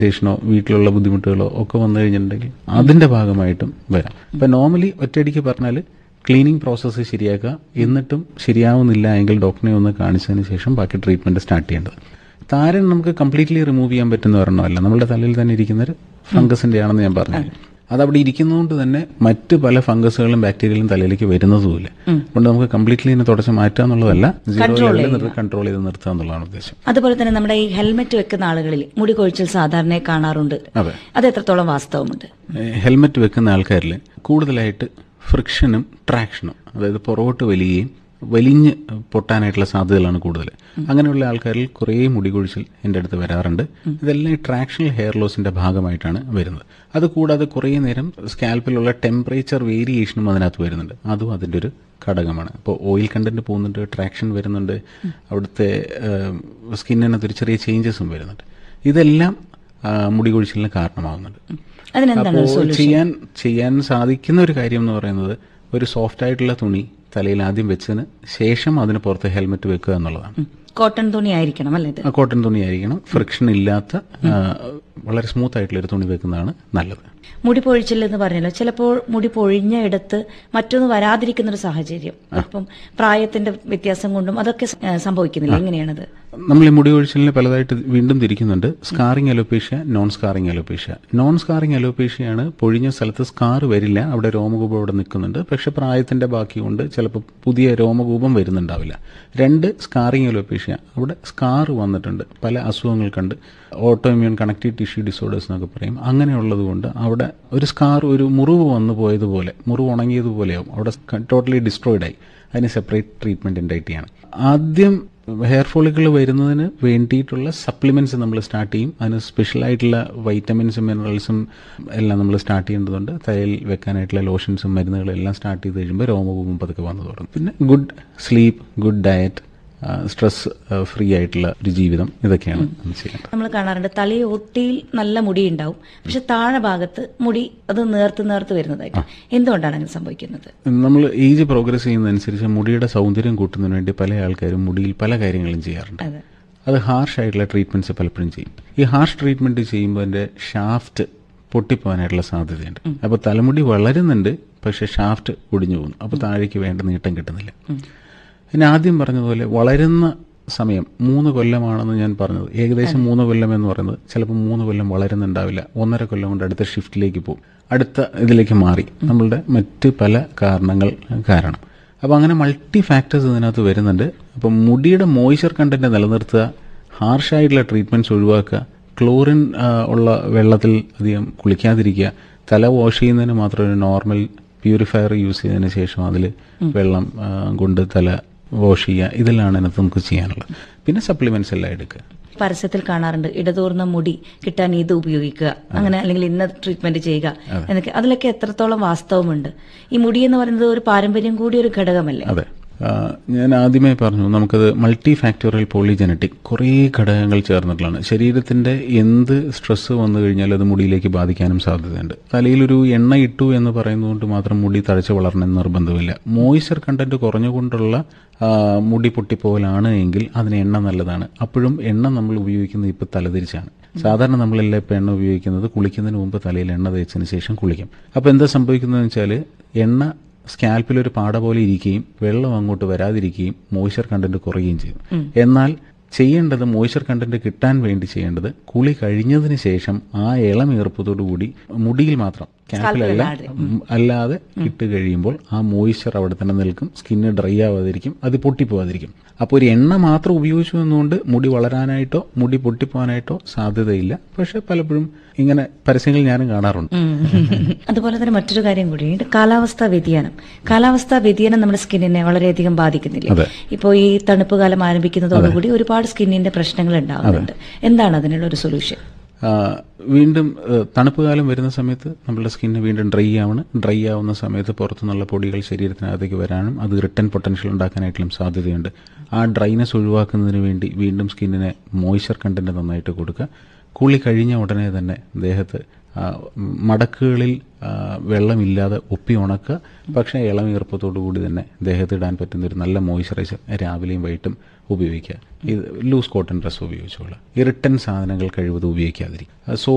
സ്റ്റേഷനോ വീട്ടിലുള്ള ബുദ്ധിമുട്ടുകളോ ഒക്കെ വന്നു കഴിഞ്ഞിട്ടുണ്ടെങ്കിൽ അതിന്റെ ഭാഗമായിട്ടും വരാം ഇപ്പൊ നോർമലി ഒറ്റയടിക്ക് പറഞ്ഞാൽ ക്ലീനിങ് പ്രോസസ്സ് ശരിയാക്കുക എന്നിട്ടും ശരിയാവുന്നില്ല എങ്കിൽ ഡോക്ടറെ ഒന്ന് കാണിച്ചതിന് ശേഷം ബാക്കി ട്രീറ്റ്മെന്റ് സ്റ്റാർട്ട് ചെയ്യേണ്ടത് താരൻ നമുക്ക് കംപ്ലീറ്റ്ലി റിമൂവ് ചെയ്യാൻ പറ്റുന്ന ഒരെണ്ണമല്ല നമ്മുടെ തലയിൽ തന്നെ ഇരിക്കുന്ന ഒരു ഫംഗസിന്റെ ആണെന്ന് ഞാൻ പറഞ്ഞു അതവിടെ ഇരിക്കുന്നതുകൊണ്ട് തന്നെ മറ്റ് പല ഫംഗസുകളും ബാക്ടീരിയകളും തലയിലേക്ക് വരുന്നതുമില്ല അതുകൊണ്ട് നമുക്ക് കംപ്ലീറ്റ്ലി ഇതിനെ തുടച്ച് മാറ്റുക എന്നുള്ളതല്ല സീറോ ലെവലിൽ കൺട്രോൾ ചെയ്ത് നിർത്തുക എന്നുള്ളതാണ് ഉദ്ദേശം അതുപോലെ തന്നെ നമ്മുടെ ഈ ഹെൽമെറ്റ് വെക്കുന്ന ആളുകളിൽ മുടി കൊഴിച്ചിൽ സാധാരണ കാണാറുണ്ട് അതെ അത് എത്രത്തോളം വാസ്തവമുണ്ട് ഹെൽമെറ്റ് വെക്കുന്ന ആൾക്കാരിൽ കൂടുതലായിട്ട് ഫ്രിക്ഷനും ട്രാക്ഷനും അതായത് പുറകോട്ട് വലിയുകയും വലിഞ്ഞ് പൊട്ടാനായിട്ടുള്ള സാധ്യതകളാണ് കൂടുതൽ അങ്ങനെയുള്ള ആൾക്കാരിൽ കുറേ മുടി കൊഴിച്ചിൽ എൻ്റെ അടുത്ത് വരാറുണ്ട് ഇതെല്ലാം ഈ ട്രാക്ഷണൽ ഹെയർ ലോസിന്റെ ഭാഗമായിട്ടാണ് വരുന്നത് അത് കൂടാതെ കുറേ നേരം സ്കാൽപ്പിലുള്ള ടെമ്പറേച്ചർ വേരിയേഷനും അതിനകത്ത് വരുന്നുണ്ട് അതും അതിൻ്റെ ഒരു ഘടകമാണ് ഇപ്പോൾ ഓയിൽ കണ്ടന്റ് പോകുന്നുണ്ട് ട്രാക്ഷൻ വരുന്നുണ്ട് അവിടുത്തെ സ്കിന്നിനകത്ത് ഒരു ചെറിയ ചേഞ്ചസും വരുന്നുണ്ട് ഇതെല്ലാം ആ, മുടി കൊഴിച്ചിലിന് കാരണമാകുന്നുണ്ട് അതിനെന്താണ് അപ്പോൾ ചെയ്യാൻ ചെയ്യാൻ സാധിക്കുന്ന ഒരു കാര്യം എന്ന് പറയുന്നത് ഒരു സോഫ്റ്റ് ആയിട്ടുള്ള തുണി തലയിൽ ആദ്യം വെച്ചതിന് ശേഷം അതിന് പുറത്ത് ഹെൽമെറ്റ് വെക്കുക എന്നുള്ളതാണ് കോട്ടൺ തുണി ആയിരിക്കണം അല്ലേ ഇത് ആ കോട്ടൺ തുണി ആയിരിക്കണം ഫ്രിക്ഷൻ ഇല്ലാത്ത ആ, വളരെ സ്മൂത്ത് ആയിട്ടുള്ള ഒരു തുണി വെക്കുന്നതാണ് നല്ലത് മുടി പൊഴിച്ചിൽ എന്ന് പറഞ്ഞല്ലോ ചിലപ്പോൾ മുടി പൊഴിഞ്ഞ ഇടത്ത് മറ്റൊന്ന് വരാതിരിക്കുന്ന ഒരു സാഹചര്യം അപ്പം പ്രായത്തിന്റെ വ്യത്യാസം കൊണ്ടും അതൊക്കെ സ- ഏഹ് സംഭവിക്കുന്നില്ല എങ്ങനെയാണത് നമ്മൾ ഈ മുടി ഒഴിച്ചിലിനെ പലതായിട്ട് വീണ്ടും തിരിക്കുന്നുണ്ട് scarring alopecia non scarring alopecia non scarring അലോപേഷ്യയാണ് പൊഴിഞ്ഞ സ്ഥലത്ത് സ്കാർ വരില്ല അവിടെ രോമകൂപം അവിടെ നിൽക്കുന്നുണ്ട് പക്ഷെ പ്രായത്തിന്റെ ബാക്കി കൊണ്ട് ചിലപ്പോൾ പുതിയ രോമകൂപം വരുന്നുണ്ടാവില്ല രണ്ട് സ്കാറിംഗ് അലോപേഷ്യ അവിടെ സ്കാർ വന്നിട്ടുണ്ട് പല അസുഖങ്ങൾ കണ്ട് auto immune connective tissue disorders എന്നൊക്കെ പറയും അങ്ങനെയുള്ളത് കൊണ്ട് അവിടെ ഒരു സ്കാർ ഒരു മുറിവ് വന്നു പോയതുപോലെ മുറിവ് ഉണങ്ങിയതുപോലെയാവും അവിടെ ടോട്ടലി ഡിസ്ട്രോയിഡ് ആയി അതിന് സെപ്പറേറ്റ് ട്രീറ്റ്മെന്റ് ഉണ്ടായിട്ടാണ് ആദ്യം ഹെയർ ഫോളിക്കിൾ വരുന്നതിന് വേണ്ടിയിട്ടുള്ള സപ്ലിമെന്റ്സ് നമ്മൾ സ്റ്റാർട്ട് ചെയ്യും അതിന് സ്പെഷ്യൽ ആയിട്ടുള്ള വൈറ്റമിൻസും മിനറൽസും എല്ലാം നമ്മൾ സ്റ്റാർട്ട് ചെയ്യേണ്ടതുണ്ട് തയ്യൽ വെക്കാനായിട്ടുള്ള ലോഷൻസും മരുന്നുകളും എല്ലാം സ്റ്റാർട്ട് ചെയ്ത് കഴിയുമ്പോൾ രോമകൂപം പതുക്കെ വന്നു തുടങ്ങും പിന്നെ good sleep good diet stress free ആയിട്ടുള്ള ഒരു ജീവിതം ഇതൊക്കെയാണ് നമ്മൾ ചെയ്യേണ്ടത് നമ്മൾ കാണാറുണ്ട് തലയൊട്ടിയിൽ നല്ല മുടി ഉണ്ടാവും പക്ഷെ താഴെ ഭാഗത്ത് മുടി അത് നേർത്ത് നേർത്ത് വരുന്നതായിട്ട് എന്തുകൊണ്ടാണ് അങ്ങനെ സംഭവിക്കുന്നത് നമ്മൾ ഏജ് പ്രോഗ്രസ് ചെയ്യുന്നതനുസരിച്ച് മുടിയുടെ സൗന്ദര്യം കൂട്ടുന്നതിന് വേണ്ടി പല ആൾക്കാരും മുടിയിൽ പല കാര്യങ്ങളും ചെയ്യാറുണ്ട് അതെ അത് ഹാർഷ് ആയിട്ടുള്ള ട്രീറ്റ്മെന്റ്സ് പലപ്പോഴും ചെയ്യും ഈ ഹാർഷ് ട്രീറ്റ്മെന്റ് ചെയ്യുമ്പോൾ അതിന്റെ ഷാഫ്റ്റ് പൊട്ടിപ്പോകാനായിട്ടുള്ള സാധ്യതയുണ്ട് അപ്പോൾ തലമുടി വളരുന്നുണ്ട് പക്ഷെ ഷാഫ്റ്റ് ഒടിഞ്ഞു പോകുന്നു അപ്പോൾ താഴേക്ക് വേണ്ട നീട്ടം കിട്ടുന്നില്ല പിന്നെ ആദ്യം പറഞ്ഞതുപോലെ വളരുന്ന സമയം മൂന്ന് കൊല്ലമാണെന്ന് ഞാൻ പറഞ്ഞത് ഏകദേശം മൂന്ന് കൊല്ലം എന്ന് പറയുന്നത് ചിലപ്പോൾ മൂന്ന് കൊല്ലം വളരുന്നുണ്ടാവില്ല ഒന്നര കൊല്ലം കൊണ്ട് അടുത്ത ഷിഫ്റ്റിലേക്ക് പോകും അടുത്ത ഇതിലേക്ക് മാറി നമ്മളുടെ മറ്റ് പല കാരണങ്ങൾ കാരണം അപ്പോൾ അങ്ങനെ മൾട്ടി ഫാക്ടേഴ്സ് ഇതിനകത്ത് വരുന്നുണ്ട് അപ്പം മുടിയുടെ മോയ്സ്ചർ കണ്ടന്റ് നിലനിർത്തുക ഹാർഷായിട്ടുള്ള ട്രീറ്റ്മെന്റ്സ് ഒഴിവാക്കുക ക്ലോറിൻ ആ, ഉള്ള വെള്ളത്തിൽ അധികം കുളിക്കാതിരിക്കുക തല വാഷ് ചെയ്യുന്നതിന് മാത്രം ഒരു നോർമൽ പ്യൂരിഫയർ യൂസ് ചെയ്തതിന് ശേഷം അതിൽ വെള്ളം ആ, കൊണ്ട് തല വാഷ് ചെയ്യുക ഇതെല്ലാം അതിനകത്ത് നമുക്ക് ചെയ്യാനുള്ളത് പിന്നെ സപ്ലിമെന്റ്സ് എല്ലാം എടുക്കുക പരസ്യത്തിൽ കാണാറുണ്ട് ഇടതൂർന്ന മുടി കിട്ടാൻ ഇത് ഉപയോഗിക്കുക അങ്ങനെ അല്ലെങ്കിൽ ഇന്ന ട്രീറ്റ്മെന്റ് ചെയ്യുക എന്നൊക്കെ അതിലൊക്കെ എത്രത്തോളം വാസ്തവമുണ്ട് ഈ മുടി എന്ന് പറയുന്നത് ഒരു പാരമ്പര്യം കൂടി ഒരു ഘടകമല്ലേ അതെ ആ, ഞാൻ ആദ്യമേ പറഞ്ഞു നമുക്കത് മൾട്ടി ഫാക്ടോറിയൽ പോളിജനറ്റിക് കുറേ ഘടകങ്ങൾ ചേർന്നിട്ടുള്ളതാണ് ശരീരത്തിന്റെ എന്ത് സ്ട്രെസ് വന്നു കഴിഞ്ഞാൽ അത് മുടിയിലേക്ക് ബാധിക്കാനും സാധ്യതയുണ്ട് തലയിലൊരു എണ്ണ ഇട്ടു എന്ന് പറയുന്നതുകൊണ്ട് മാത്രം മുടി തഴച്ചു വളരണമെന്ന് നിർബന്ധമില്ല മോയ്സ്ചർ കണ്ടന്റ് കുറഞ്ഞുകൊണ്ടുള്ള ആ, മുടി പൊട്ടിപ്പോകലാണ് എങ്കിൽ അതിന് എണ്ണ നല്ലതാണ് അപ്പോഴും എണ്ണ നമ്മൾ ഉപയോഗിക്കുന്നത് ഇപ്പോൾ തലതിരിച്ചാണ് സാധാരണ നമ്മളെല്ലാം ഇപ്പോൾ എണ്ണ ഉപയോഗിക്കുന്നത് കുളിക്കുന്നതിന് മുമ്പ് തലയിൽ എണ്ണ തേച്ചതിന് ശേഷം കുളിക്കും അപ്പോൾ എന്താ സംഭവിക്കുന്നതെന്ന് വെച്ചാൽ എണ്ണ സ്കാൽപ്പിൽ ഒരു പാട പോലെ ഇരിക്കുകയും വെള്ളം അങ്ങോട്ട് വരാതിരിക്കുകയും മോയ്സ്ചർ കണ്ടന്റ് കുറയുകയും ചെയ്യും എന്നാൽ ചെയ്യേണ്ടത് മോയ്സ്ചർ കണ്ടന്റ് കിട്ടാൻ വേണ്ടി ചെയ്യേണ്ടത് കുളി കഴിഞ്ഞതിന് ശേഷം ആ ഇളം ഈർപ്പത്തോടു കൂടി മുടിയിൽ മാത്രം സ്കാൽപ്പിലല്ല ഉം, അല്ലാതെ ഇട്ട് കഴിയുമ്പോൾ ആ മോയ്സ്ചർ അവിടെ തന്നെ നിൽക്കും സ്കിന്ന് ഡ്രൈ ആവാതിരിക്കും അത് പൊട്ടിപ്പോവാതിരിക്കും അപ്പോൾ ഒരു എണ്ണ മാത്രം ഉപയോഗിച്ചു എന്നുകൊണ്ട് മുടി വളരാനായിട്ടോ മുടി പൊട്ടിപ്പോകാനായിട്ടോ സാധ്യതയില്ല പക്ഷെ പലപ്പോഴും ഇങ്ങനെ പരസ്യങ്ങൾ ഞാനും കാണാറുണ്ട് ഉം. അതുപോലെ തന്നെ മറ്റൊരു കാര്യം കൂടിയുണ്ട് കാലാവസ്ഥാ വ്യതിയാനം കാലാവസ്ഥാ വ്യതിയാനം നമ്മുടെ സ്കിന്നിനെ വളരെയധികം ബാധിക്കുന്നില്ല അതെ. ഇപ്പോൾ ഈ തണുപ്പ് കാലം ആരംഭിക്കുന്നതോടുകൂടി ഒരുപാട് സ്കിന്നിന്റെ പ്രശ്നങ്ങൾ ഉണ്ടാവുന്നുണ്ട് എന്താണ് അതിനുള്ള ഒരു സൊല്യൂഷൻ ആ, വീണ്ടും ഏ, തണുപ്പ് കാലം വരുന്ന സമയത്ത് നമ്മുടെ സ്കിന്ന് വീണ്ടും ഡ്രൈ ആവണം ഡ്രൈ ആവുന്ന സമയത്ത് പുറത്തുനിന്നുള്ള പൊടികൾ ശരീരത്തിനകത്തേക്ക് വരാനും അത് റിട്ടേൺ പൊട്ടൻഷ്യൽ ഉണ്ടാക്കാനായിട്ടുള്ള സാധ്യതയുണ്ട് ആ ഡ്രൈനെസ് ഒഴിവാക്കുന്നതിന് വേണ്ടി വീണ്ടും സ്കിന്നിനെ മോയ്സ്ചർ കണ്ടന്റ് നന്നായിട്ട് കൊടുക്കുക കുളി കഴിഞ്ഞ ഉടനെ തന്നെ ദേഹത്ത് ആ, മടക്കുകളിൽ ആ, വെള്ളമില്ലാതെ ഒപ്പി ഉണക്കുക പക്ഷേ ഇളം ഈർപ്പത്തോടു കൂടി തന്നെ ദേഹത്ത് ഇടാൻ പറ്റുന്ന ഒരു നല്ല മോയ്സ്ചറൈസർ രാവിലെയും വൈകിട്ടും ഉപയോഗിക്കുക ഇത് ലൂസ് കോട്ടൺ ഡ്രസ്സ് ഉപയോഗിച്ചോളുക ഇറിട്ടൻ സാധനങ്ങൾ കഴിവതും ഉപയോഗിക്കാതിരിക്കുക സോ